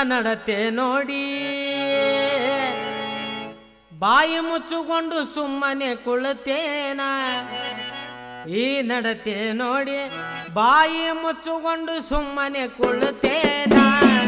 ನಡತೆ ನೋಡಿ ಬಾಯಿ ಮುಚ್ಚುಕೊಂಡು ಸುಮ್ಮನೆ ಕುಳತೇನ ಈ ನಡತೆ ನೋಡಿ ಬಾಯಿ ಮುಚ್ಚುಕೊಂಡು ಸುಮ್ಮನೆ ಕುಳತೇನ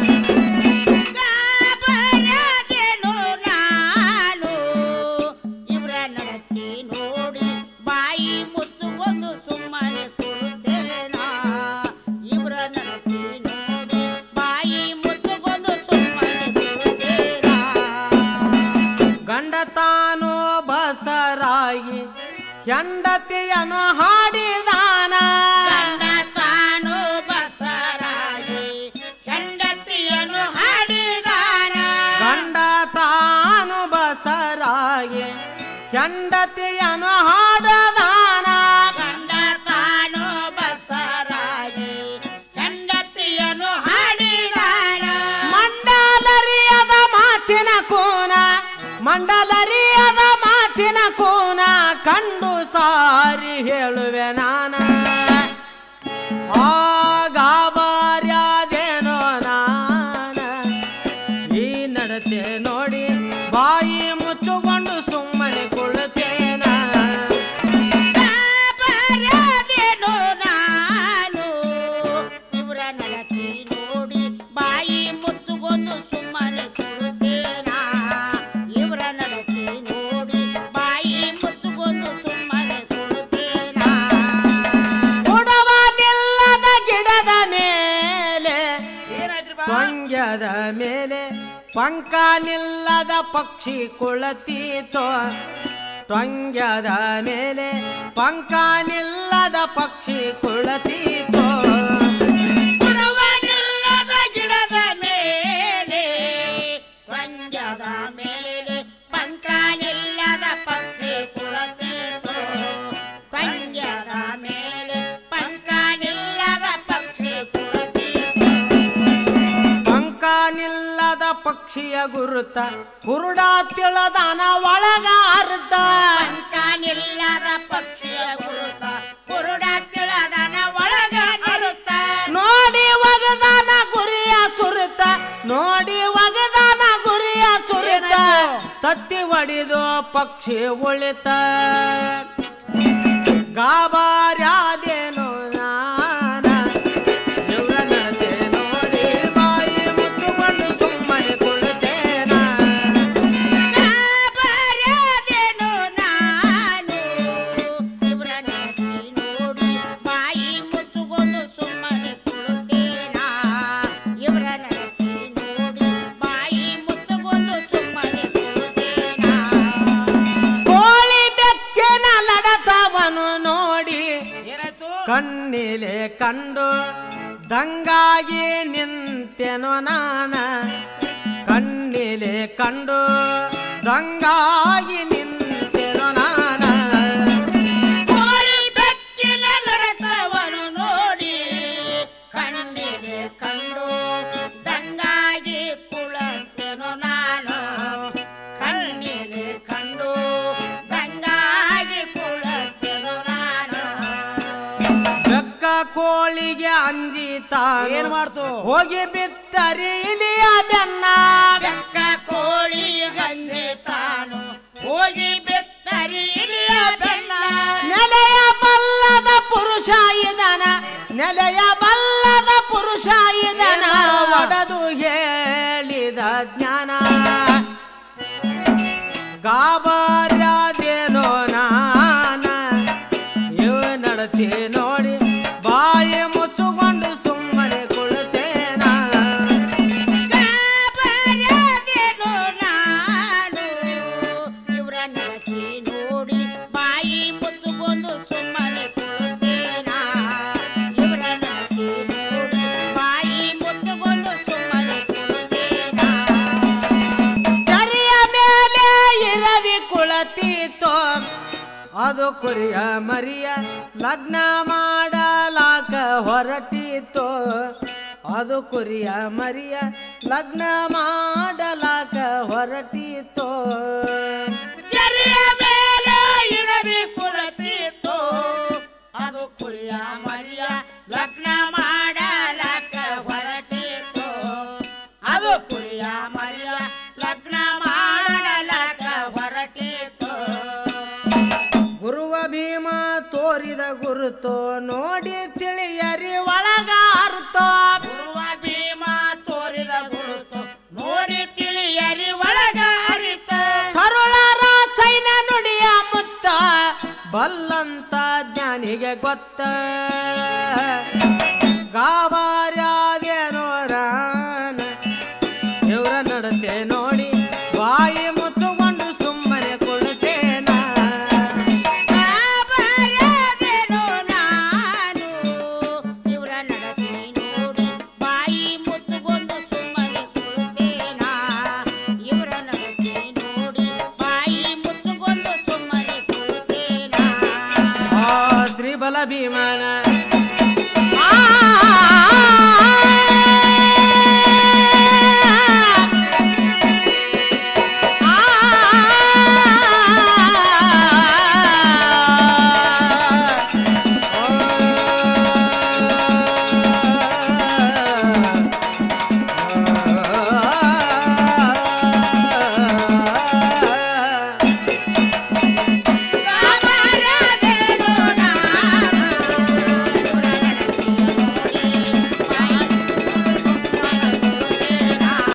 ಗಾಬರದೇನು ನಾನು ಇವರ ನಡತೆ ನೋಡಿ ಬಾಯಿ ಮುಚ್ಚುಕೊಂಡು ಸುಮ್ಮನೆ ಕುಳಿತೇನ ಇವರ ನಡತೆ ನೋಡಿ ಬಾಯಿ ಮುಚ್ಚುಕೊಂಡು ಸುಮ್ಮನೆ ಕುಳಿತೇನ ಗಂಡ ತಾನು ಬಸರಾಗಿ ಹೆಂಡತಿಯನ್ನು ಹಾಡಿದಾನ ಗಂಡ ತಾನು ಬಸರಾಗಿ ಹೆಂಡತಿಯನ್ನು ಹಾಡಿದಾನ ಗಂಡ ತಾನು ಬಸರಾಗಿ ಹೆಂಡತಿಯನ್ನು ಹಾಡದಾನ ಗಂಡ ತಾನು ಬಸರಾಗಿ ಹೆಂಡತಿಯನ್ನು ಹಾಡಿದಾನ ಮಂಡಲರಿಯದ ಮಾತಿನ ಕೋನ ಮಂಡಲರಿಯದ ಮಾತಿನ ಕೋನ ಕಂಡು ಸಾರಿ ಹೇಳುವೆ ನಾನ ಆಗಾಬಾರ್ಯಾದೇನೋ ನಾನ ಈ ನಡತೆ ನೋಡಿ ಬಾಯಿ ಮುಚ್ಚುಕೊಂಡು ಸುಮ್ಮನೆ ಕುಳಿತೇನ ಬರದೇನು ನಾನು ಇವರ ನಡತಿ ನೋಡಿ ಬಾಯಿ ಮುಚ್ಚುಕೊಂಡು ಸುಮ್ಮನೆ ಕುಳಿತೇನ ಇವರ ನಡತಿ ನೋಡಿ ಬಾಯಿ ಮುಚ್ಚುಕೊಂಡು ಸುಮ್ಮನೆ ಕುಳಿತೇನ ಕೊಡವ ನಿಲ್ಲದ ಗಿಡದ ಮೇಲೆ ಏನಾಯ್ತ್ರಿ ಪಂಗ್ಯದ ಮೇಲೆ ಪಂಕ ನಿಲ್ಲದ ಪಕ್ಷಿ ಕುಳತೀತೋ ಟೊಂಗ್ಯದ ಮೇಲೆ ಪಂಕ ನಿಲ್ಲದ ಪಕ್ಷಿ ಕುಳತೀತೋ ಕೊಡವನಿಲ್ಲದ ಗಿಡದ ಮೇಲೆ ಪಂಜದ ಮೇಲೆ ಪಂಕನಿಲ್ಲದ ಪಕ್ಷಿ ಕುಳತೀತು ಪಂಜದ ಮೇಲೆ ಪಂಕನಿಲ್ಲದ ಪಕ್ಷಿ ಕುಳತೀತು ಪಂಕ ನಿಲ್ಲದ ಪಕ್ಷಿಯ ಗುರುತ ಕುರುಡ ತಿಳದನ ಒಳಗ ಅರ್ಧ ಪಂಕನಿಲ್ಲದ ಪಕ್ಷಿಯ ಗುರುತ ಕುರುಡ ತಿಳದನ ಒಳಗ ನಿರುತ್ತ ನೋಡಿ ಒಗದಾನ ಗುರಿಯ ಸುರುತ ನೋಡಿ ಒಗದಾನ ಗುರಿಯ ಸುರುತ ತತ್ತಿ ಒಡಿದು ಪಕ್ಷಿ ಉಳಿತ ಗಾಬಾರ್ಯಾದೇನು ನಾನ ಇವ್ರ ನಡತೆ ನೋಡಿ ಬಾಯಿ ಮುಚ್ಚುಕೊಂಡು ಸುಮ್ಮನೆ ಕುಳಿತೇನ ಬರದೇನು ನಾನು ಇವರ ನಡತಿ ನೋಡಿ ಬಾಯಿ ಮುಚ್ಚುಕೊಂಡು ಸುಮ್ಮನೆ ಕುಳಿತೇನ ಇವರ ನಡತಿ ನೋಡಿ ಬಾಯಿ ಮುಚ್ಚುಕೊಂಡು ಸುಮ್ಮನೆ ಕುಳಿತೇನ ಕೋಳಿ ಬೆಕ್ಕಿನ ಲಡತವನು ನೋಡಿ ಏನಾಯ್ತು ಕಣ್ಣಿಲೆ ಕಂಡು ದಂಗಾಗಿ ನಿಂತೆನು ನಾನ ಕಣ್ಣಿಲೆ ಕಂಡು ದಂಗಾಗಿ ನಿಂತೆನು ನಾನ ಕೋಳಿ ಬೆಕ್ಕಿನ ಲಡತವನು ನೋಡಿ ಕಣ್ಣಿಗೆ ಕಂಡು ದಂಗಾಗಿ ಕುಳತೆನು ನಾನು ಕಣ್ಣಿಗೆ ಕಂಡು ದಂಗಾಗಿ ಕುಳತೆನು ನಾನು ಬೆಕ್ಕ ಕೋಳಿಗೆ ಅಂಜಿ ತಾನು ಏನ್ ಮಾಡ್ತು ಹೋಗಿ ಬಿತ್ತರಿ ಇಲಿಯ ಬೆನ್ನ ಬೆಕ್ಕ ಕೋಳಿ ಗಂಜಿ ತಾನು ಹೋಗಿ ಬೆತ್ತರಿ ಇಲಿಯ ಬೆನ್ನ ನೆಲೆಯ ಬಲ್ಲದ ಪುರುಷ ಇದನ ನೆಲೆಯ ಬಲ್ಲದ ಪುರುಷ ಇದನ ಒಡದು ಹೇಳಿದ ಜ್ಞಾನ ಗಾಬಾರ್ಯಾದೇನೋ ನಾನ ಇವ ನಡತೆ ನೋಡಿ ಬಾಯಿ ಮುಚ್ಚುಕೊಂಡು ಸುಮ್ಮನೆ ಕುಳಿತೇನ ಗಾಬರದೇನು ನಾನು ಇವರ ನಡತೆ ನೋಡಿ ಬಾಯಿ ಮುಚ್ಚುಕೊಂಡು ಸುಮ್ಮನೆ ಕುಳಿತೇನ ಇವರ ನಡತೆ ನೋಡಿ ಬಾಯಿ ಮುಚ್ಚುಕೊಂಡು ಸುಮ್ಮನೆ ಕುಳಿತೇನ ಕರಿಯ ಮೇಲೆ ಇರವಿ ಕುಳತೀತೋ ಅದು ಕುರಿಯ ಮರಿಯ ಲಗ್ನ ಮಾಡಲಾಕ ಹೊರಟೀತೋ ಅದು ಕುರಿಯ ಮರಿಯ ಲಗ್ನ ಮಾಡಲಾಕ ಹೊರಟೀತೋ ಚರಿಯ ಮೇಲೆ ಇರವಿ ಕುಳತೀತು ಅದು ಕುರಿಯ ಮರಿಯ ಲಗ್ನ ಮಾಡಲಕ್ಕ ಹೊರಟಿತು ಅದು ತೋರಿದ ಗುರುತು ನೋಡಿ ತಿಳಿಯರಿ ಒಳಗ ಅರ್ಥ ಗುರುವ ಭೀಮ ತೋರಿದ ಗುರುತು ನೋಡಿ ತಿಳಿಯರಿ ಒಳಗ ಅರಿತ ತರುಳರ ಸೈನ್ಯ ನುಡಿಯ ಮುತ್ತ ಬಲ್ಲಂತ ಜ್ಞಾನಿಗೆ ಗೊತ್ತ ಗಾಬಾರ್ಯಾದೇನೋ ರಾನ ಇವರ ನಡತೆ ನೋಡಿ ಬಾಯಿ ಮುಚ್ಚುಕೊಂಡು ಸುಮ್ಮನೆ ಕುಳಿತೇನ ಬರದೇನೋ ನಾನು ಇವರ ನಡತೆ ನೋಡಿ ಬಾಯಿ ಮುಚ್ಚುಕೊಂಡು ಸುಮ್ಮನೆ ಕುಳಿತೇನ ಇವರ ನಡತೆ ನೋಡಿ ಬಾಯಿ ಮುಚ್ಚುಕೊಂಡು ಸುಮ್ಮನೆ ಕುಳಿತೇನ ಆ ಶ್ರೀಬಲ ಭೀಮ